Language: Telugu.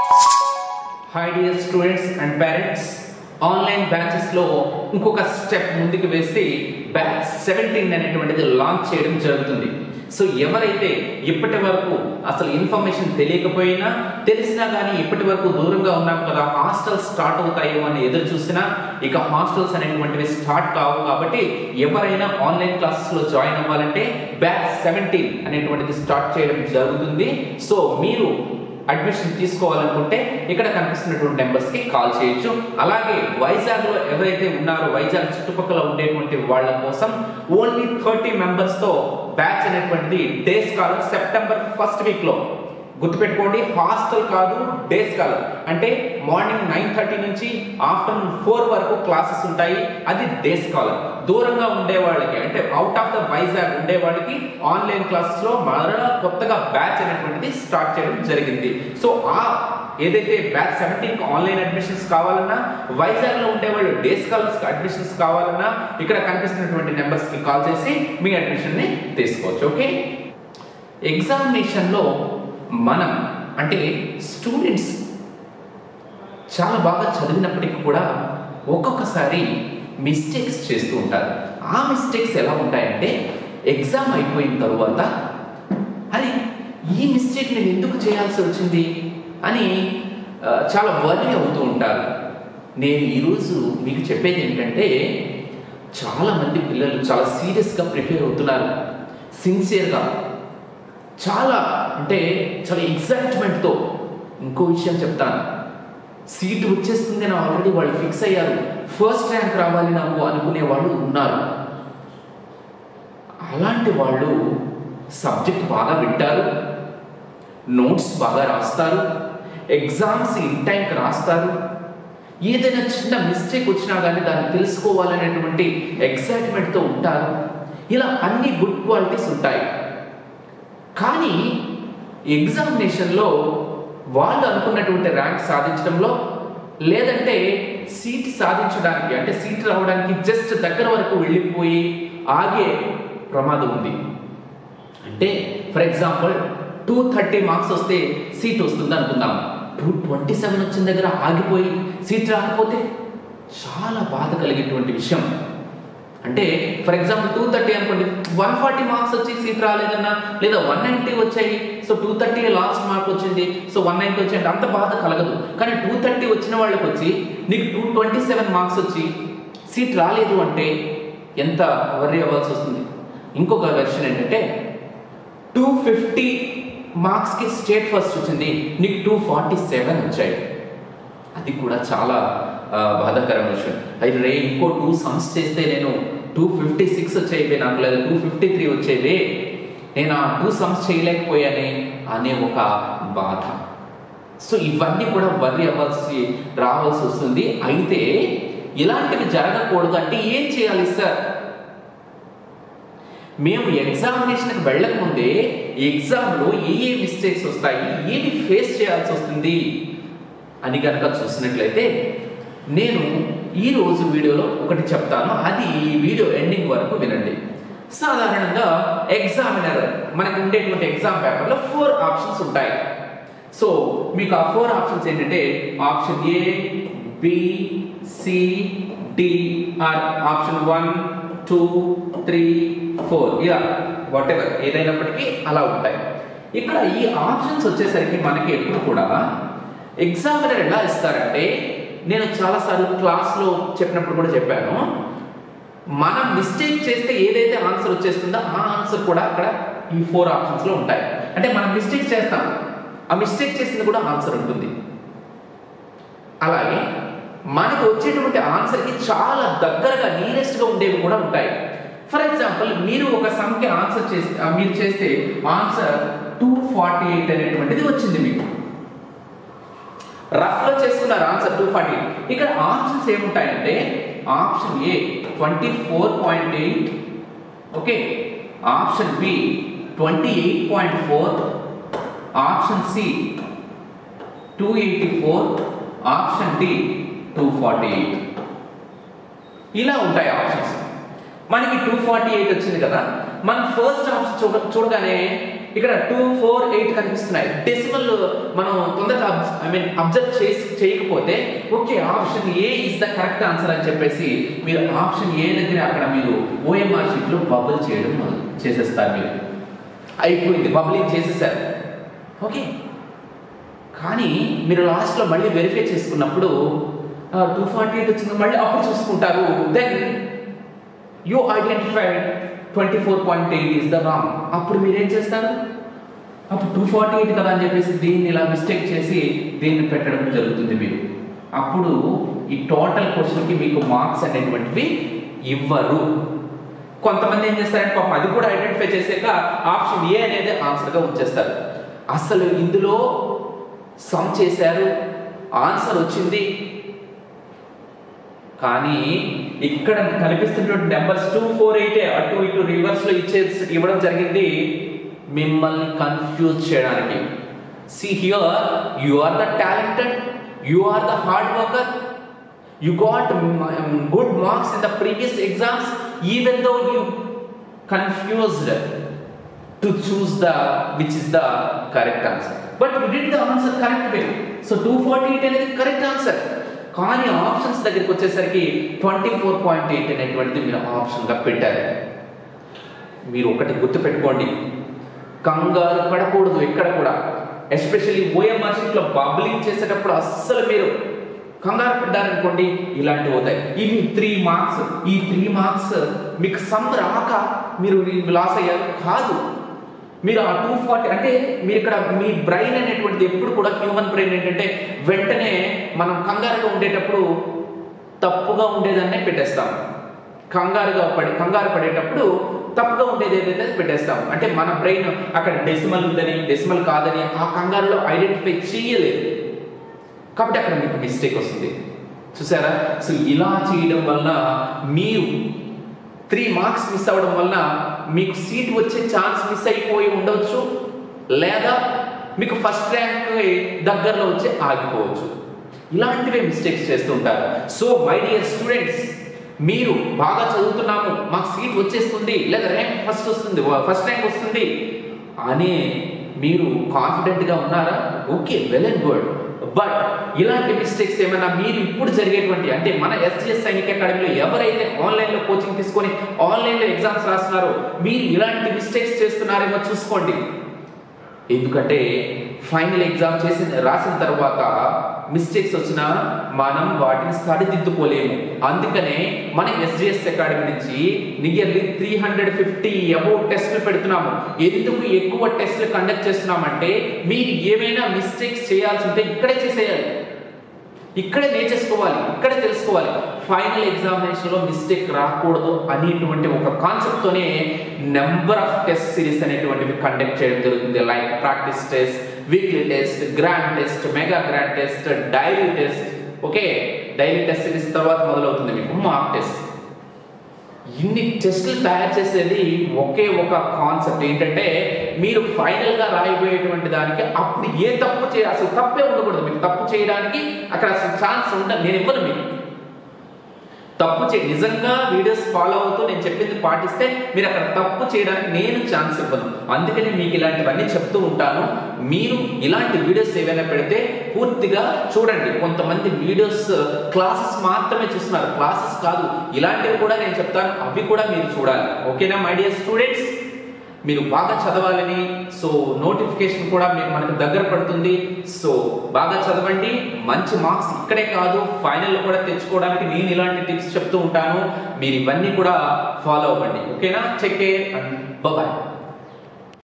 hi dear students and parents online బ్యాచెస్లో ఇంకొక స్టెప్ ముందుకు వేసి బ్యాచ్ సెవెంటీన్ అనేటువంటిది లాంచ్ చేయడం జరుగుతుంది సో ఎవరైతే ఇప్పటి వరకు అసలు ఇన్ఫర్మేషన్ తెలియకపోయినా తెలిసినా కానీ ఇప్పటి వరకు దూరంగా ఉన్నాం కదా హాస్టల్స్ స్టార్ట్ అవుతాయేమో అని ఎదురు చూసినా ఇక హాస్టల్స్ అనేటువంటివి స్టార్ట్ కావు కాబట్టి ఎవరైనా ఆన్లైన్ క్లాసెస్లో జాయిన్ అవ్వాలంటే బ్యాచ్ సెవెంటీన్ అనేటువంటిది స్టార్ట్ చేయడం జరుగుతుంది సో మీరు అడ్మిషన్ తీసుకోవాలనుకుంటే ఇక్కడ కనిపిస్తున్నటువంటి నెంబర్స్ కి కాల్ చేయొచ్చు అలాగే వైజాగ్ లో ఎవరైతే ఉన్నారో వైజాగ్ చుట్టుపక్కల ఉండేటువంటి వాళ్ళ కోసం ఓన్లీ థర్టీ మెంబర్స్ తో బ్యాచ్ అనేటువంటిది day scholar September first week లో గుర్తుపెట్టుకోండి హాస్టల్ కాదు డే స్కాలర్ అంటే మార్నింగ్ నైన్ థర్టీ నుంచి ఆఫ్టర్నూన్ ఫోర్ వరకు క్లాసెస్ ఉంటాయి అది డే స్కాలర్ దూరంగా ఉండే వాళ్ళకి అంటే అవుట్ ఆఫ్ ద వైజాగ్ ఉండే వాళ్ళకి ఆన్లైన్ క్లాసెస్ లో మరలా కొత్తగా బ్యాచ్ అనేటువంటిది స్టార్ట్ చేయడం జరిగింది సో ఆ ఏదైతే బ్యాచ్ సెవెంటీన్ ఆన్లైన్ అడ్మిషన్స్ కావాలన్నా వైజాగ్ లో ఉండే వాళ్ళు డే స్కాలర్స్ అడ్మిషన్స్ కావాలన్నా ఇక్కడ కనిపిస్తున్నటువంటి నెంబర్స్ కి కాల్ చేసి మీ అడ్మిషన్ ని తీసుకోవచ్చు ఓకే ఎగ్జామినేషన్ లో మనం అంటే స్టూడెంట్స్ చాలా బాగా చదివినప్పటికీ కూడా ఒక్కొక్కసారి మిస్టేక్స్ చేస్తూ ఉంటారు ఆ మిస్టేక్స్ ఎలా ఉంటాయంటే ఎగ్జామ్ అయిపోయిన తరువాత అరే ఈ మిస్టేక్ నేను ఎందుకు చేయాల్సి వచ్చింది అని ఆ, చాలా వరి అవుతూ ఉంటారు నేను ఈరోజు మీకు చెప్పేది ఏంటంటే చాలా మంది పిల్లలు చాలా సీరియస్గా ప్రిపేర్ అవుతున్నారు సిన్సియర్గా చాలా అంటే చాలా ఎగ్జైట్మెంట్తో ఇంకో విషయం చెప్తాను సీట్ వచ్చేస్తుంది అని ఆల్రెడీ వాళ్ళు ఫిక్స్ అయ్యారు ఫస్ట్ ర్యాంక్ రావాలి నాకు అనుకునే వాళ్ళు ఉన్నారు అలాంటి వాళ్ళు సబ్జెక్ట్ బాగా వింటారు నోట్స్ బాగా రాస్తారు ఎగ్జామ్స్ ఇన్ టైంకి రాస్తారు ఏదైనా చిన్న మిస్టేక్ వచ్చినా కానీ దాన్ని తెలుసుకోవాలనేటువంటి ఎక్సైట్మెంట్తో ఉంటారు ఇలా అన్ని గుడ్ క్వాలిటీస్ ఉంటాయి కానీ ఎగ్జామినేషన్లో వాళ్ళు అనుకున్నటువంటి ర్యాంక్ సాధించడంలో లేదంటే సీట్ సాధించడానికి అంటే సీట్ రావడానికి జస్ట్ దగ్గర వరకు వెళ్ళిపోయి ఆగే ప్రమాదం ఉంది అంటే for example two thirty marks వస్తే సీట్ వస్తుంది అనుకుందాం టూ ట్వంటీ సెవెన్ వచ్చిన దగ్గర ఆగిపోయి సీట్ రాకపోతే చాలా బాధ కలిగేటువంటి విషయం అంటే ఫర్ ఎగ్జాంపుల్ టూ థర్టీ అనుకోండి వన్ ఫార్టీ మార్క్స్ వచ్చి సీట్ రాలేదన్నా లేదా వన్ నైంటీ వచ్చాయి so two thirty last mark వచ్చింది సో వన్ నైంటీ వచ్చాయంటే అంత బాధ కలగదు కానీ టూ థర్టీ వచ్చిన వాళ్ళకి వచ్చి నీకు టూ ట్వంటీ సెవెన్ మార్క్స్ వచ్చి సీట్ రాలేదు అంటే ఎంత వర్రీ అవ్వాల్సి వస్తుంది ఇంకొక వెర్షన్ ఏంటంటే టూ ఫిఫ్టీ మార్క్స్కి స్టేట్ ఫస్ట్ వచ్చింది నీకు టూ ఫార్టీ సెవెన్ వచ్చాయి అది కూడా చాలా ఆ, బాధాకరమైన విషయం అయితే రే ఇంకో టూ సమ్స్ చేస్తే నేను టూ ఫిఫ్టీ సిక్స్ వచ్చేవి నాకు లేదా టూ ఫిఫ్టీ త్రీ వచ్చేవి నేను ఆ టూ సమ్స్ చేయలేకపోయానే అనే ఒక బాధ సో ఇవన్నీ కూడా వర్రి అవ్వాల్సి రావాల్సి వస్తుంది అయితే ఇలాంటివి జరగకూడదు అంటే ఏం చేయాలి సార్ మేము ఎగ్జామినేషన్కి వెళ్ళకముందే ఎగ్జామ్లో ఏ ఏ మిస్టేక్స్ వస్తాయి ఏమి ఫేస్ చేయాల్సి వస్తుంది అని కనుక చూసినట్లయితే నేను ఈ రోజు వీడియోలో ఒకటి చెప్తాను అది ఈ వీడియో ఎండింగ్ వరకు వినండి సాధారణంగా ఎగ్జామినర్ మనకు ఉండేటువంటి ఎగ్జామ్ పేపర్లో ఫోర్ ఆప్షన్స్ ఉంటాయి సో మీకు ఆ ఫోర్ ఆప్షన్స్ ఏంటంటే option A B C D or option one two three four ఇలా వాట్ ఎవర్ ఏదైనప్పటికీ అలా ఉంటాయి ఇక్కడ ఈ ఆప్షన్స్ వచ్చేసరికి మనకి ఎప్పుడు కూడా ఎగ్జామినర్ ఎలా ఇస్తారంటే నేను చాలాసార్లు క్లాస్లో చెప్పినప్పుడు కూడా చెప్పాను మనం మిస్టేక్ చేస్తే ఏదైతే ఆన్సర్ వచ్చేస్తుందో ఆ ఆన్సర్ కూడా అక్కడ ఈ ఫోర్ ఆప్షన్స్లో ఉంటాయి అంటే మనం మిస్టేక్ చేస్తాం ఆ మిస్టేక్ చేసింది కూడా ఆన్సర్ ఉంటుంది అలాగే మనకు వచ్చేటువంటి ఆన్సర్కి చాలా దగ్గరగా నియరెస్ట్గా ఉండేవి కూడా ఉంటాయి ఫర్ ఎగ్జాంపుల్ మీరు ఒక సంఖ్య ఆన్సర్ చేస్తే ఆ, మీరు చేస్తే ఆన్సర్ టూ ఫార్టీ ఎయిట్ అనేటువంటిది వచ్చింది మీకు రఫ్లో చేసుకున్నారు ఆన్సర్ టూ ఫార్టీ ఇక్కడ ఆప్షన్స్ ఏముంటాయంటే option A twenty four point eight okay option B twenty eight point four option C two eighty four option D two forty eight ఇలా ఉంటాయి ఆప్షన్స్ మనకి టూ ఫార్టీ ఎయిట్ వచ్చింది కదా మనం ఫస్ట్ ఆప్షన్ చూడ చూడగానే ఇక్కడ టూ ఫోర్ ఎయిట్ కనిపిస్తున్నాయి డెసిమల్ మనం తొందరగా ఐ మీన్ అబ్జర్వ్ చేసి చేయకపోతే okay option A is the correct answer అని చెప్పేసి మీరు ఆప్షన్ ఏ దగ్గర అక్కడ మీరు ఓఎంఆర్ షీట్లో బబుల్ చేయడం మొదలు చేసేస్తారు మీరు అయిపోయింది బబులింగ్ చేసేసారు ఓకే కానీ మీరు లాస్ట్లో మళ్ళీ వెరిఫై చేసుకున్నప్పుడు టూ ఫార్టీ ఎయిట్ వచ్చింది మళ్ళీ అప్పుడు చూసుకుంటారు then you identified twenty four point eight is the wrong అప్పుడు మీరేం చేస్తారు అప్పుడు టూ ఫార్టీ ఎయిట్ కదా అని చెప్పేసి దీన్ని ఇలా మిస్టేక్ చేసి దీన్ని పెట్టడం జరుగుతుంది మీరు అప్పుడు ఈ టోటల్ క్వశ్చన్కి మీకు మార్క్స్ అనేటువంటివి ఇవ్వరు కొంతమంది ఏం చేస్తారంటే పాపం అది కూడా ఐడెంటిఫై చేసాక ఆప్షన్ ఏ అనేది ఆన్సర్గా ఉంచేస్తారు అసలు ఇందులో సమ్ చేశారు ఆన్సర్ వచ్చింది కానీ ఇక్కడ కనిపిస్తున్నటువంటి నెంబర్స్ టూ ఫోర్ ఎయిట్ అటు ఇటు రివర్స్ లో ఇచ్చే ఇవ్వడం జరిగింది మిమ్మల్ని కన్ఫ్యూజ్ చేయడానికి see here you are the talented you are the hard worker you got good marks in the previous exams even though you confused to choose the which is the correct answer but you did the answer correct way so two forty eight అనేది కరెక్ట్ ఆన్సర్ కానీ ఆప్షన్స్ దగ్గరికి వచ్చేసరికి ట్వంటీ ఫోర్ పాయింట్ ఎయిట్ అనేటువంటిది మీరు ఆప్షన్గా పెట్టారు మీరు ఒకటి గుర్తుపెట్టుకోండి కంగారు పడకూడదు ఎక్కడ కూడా ఎస్పెషల్లీ ఓఎంఆర్ షీట్లో బబ్లింగ్ చేసేటప్పుడు అస్సలు మీరు కంగారు పడ్డారనుకోండి ఇలాంటివి అవుతాయి ఇవి త్రీ మార్క్స్ ఈ త్రీ మార్క్స్ మీకు సమ్ రాక మీరు లాస్ అయ్యారు కాదు మీరు ఆ టూ ఫార్టీ అంటే మీరు ఇక్కడ మీ బ్రెయిన్ అనేటువంటిది ఎప్పుడు కూడా హ్యూమన్ బ్రెయిన్ ఏంటంటే వెంటనే మనం కంగారుగా ఉండేటప్పుడు తప్పుగా ఉండేదాన్నే పెట్టేస్తాం కంగారుగా పడి కంగారు పడేటప్పుడు తప్పుగా ఉండేది ఏదైతే అది పెట్టేస్తాం అంటే మన బ్రెయిన్ అక్కడ డెసిమల్ ఉందని డెసిమల్ కాదని ఆ కంగారులో ఐడెంటిఫై చేయలేదు కాబట్టి అక్కడ మీకు మిస్టేక్ వస్తుంది చూసారా సో ఇలా చేయడం వలన మీరు త్రీ మార్క్స్ మిస్ అవ్వడం వలన మీకు సీట్ వచ్చే ఛాన్స్ మిస్ అయిపోయి ఉండవచ్చు లేదా మీకు ఫస్ట్ ర్యాంక్ దగ్గరలో వచ్చి ఆగిపోవచ్చు ఇలాంటివే మిస్టేక్స్ చేస్తుంటారు సో మై డియర్ స్టూడెంట్స్ మీరు బాగా చదువుతున్నాము మాకు సీట్ వచ్చేస్తుంది లేదా ర్యాంక్ ఫస్ట్ వస్తుంది ఫస్ట్ ర్యాంక్ వస్తుంది అనే మీరు కాన్ఫిడెంట్గా ఉన్నారా okay well and good but ఇలాంటి మిస్టేక్స్ ఏమైనా మీరు ఇప్పుడు జరిగేటువంటి అంటే మన ఎస్జిఎస్ సైనిక్ అకాడమీలో ఎవరైతే ఆన్లైన్లో కోచింగ్ తీసుకొని ఆన్లైన్లో ఎగ్జామ్స్ రాస్తున్నారో మీరు ఇలాంటి మిస్టేక్స్ చేస్తున్నారేమో చూసుకోండి ఎందుకంటే ఫైనల్ ఎగ్జామ్ చేసి రాసిన తర్వాత మిస్టేక్స్ వచ్చినా మనం వాటిని సరిదిద్దుకోలేము అందుకనే మన ఎస్జిఎస్ అకాడమీ నుంచి nearly three hundred fifty above టెస్టులు పెడుతున్నాము ఎందుకు ఎక్కువ టెస్టులు కండక్ట్ చేస్తున్నామంటే మీరు ఏమైనా మిస్టేక్స్ చేయాల్సి ఉంటే ఇక్కడే చేసేయాలి ఇక్కడే నేర్చేసుకోవాలి ఇక్కడే తెలుసుకోవాలి ఫైనల్ ఎగ్జామినేషన్లో మిస్టేక్ రాకూడదు అనేటువంటి ఒక కాన్సెప్ట్తోనే నెంబర్ ఆఫ్ టెస్ట్ సిరీస్ అనేటువంటివి కండక్ట్ చేయడం జరుగుతుంది like practice test weekly test grand test mega grand test daily test okay daily test series తర్వాత మొదలవుతుంది మీకు మార్క్ టెస్ట్ ఇన్ని టెస్టులు తయారు చేసేది ఒకే ఒక కాన్సెప్ట్ ఏంటంటే మీరు ఫైనల్ గా రాయబోయేటువంటి దానికి అప్పుడు ఏ తప్పు చేయ అసలు తప్పే ఉండకూడదు మీకు తప్పు చేయడానికి అక్కడ అసలు ఛాన్స్ ఉండ నేను ఇవ్వను మీకు తప్పు చే నిజంగా వీడియోస్ ఫాలో అవుతూ నేను చెప్పింది పాటిస్తే మీరు అక్కడ తప్పు చేయడానికి నేను ఛాన్స్ ఇవ్వను అందుకని మీకు ఇలాంటివన్నీ చెప్తూ ఉంటాను మీరు ఇలాంటి వీడియోస్ ఏవైనా పెడితే పూర్తిగా చూడండి కొంతమంది వీడియోస్ క్లాసెస్ మాత్రమే చూస్తున్నారు క్లాసెస్ కాదు ఇలాంటివి కూడా నేను చెప్తాను అవి కూడా మీరు చూడాలి ఓకేనా మై డియర్ స్టూడెంట్స్ మీరు బాగా చదవాలని సో నోటిఫికేషన్ కూడా మీకు మనకు దగ్గర పడుతుంది సో బాగా చదవండి మంచి మార్క్స్ ఇక్కడే కాదు ఫైనల్ కూడా తెచ్చుకోవడానికి నేను ఇలాంటి టిప్స్ చెప్తూ ఉంటాను మీరు ఇవన్నీ కూడా ఫాలో అవ్వండి ఓకేనా చెక్ అండ్ బాయ్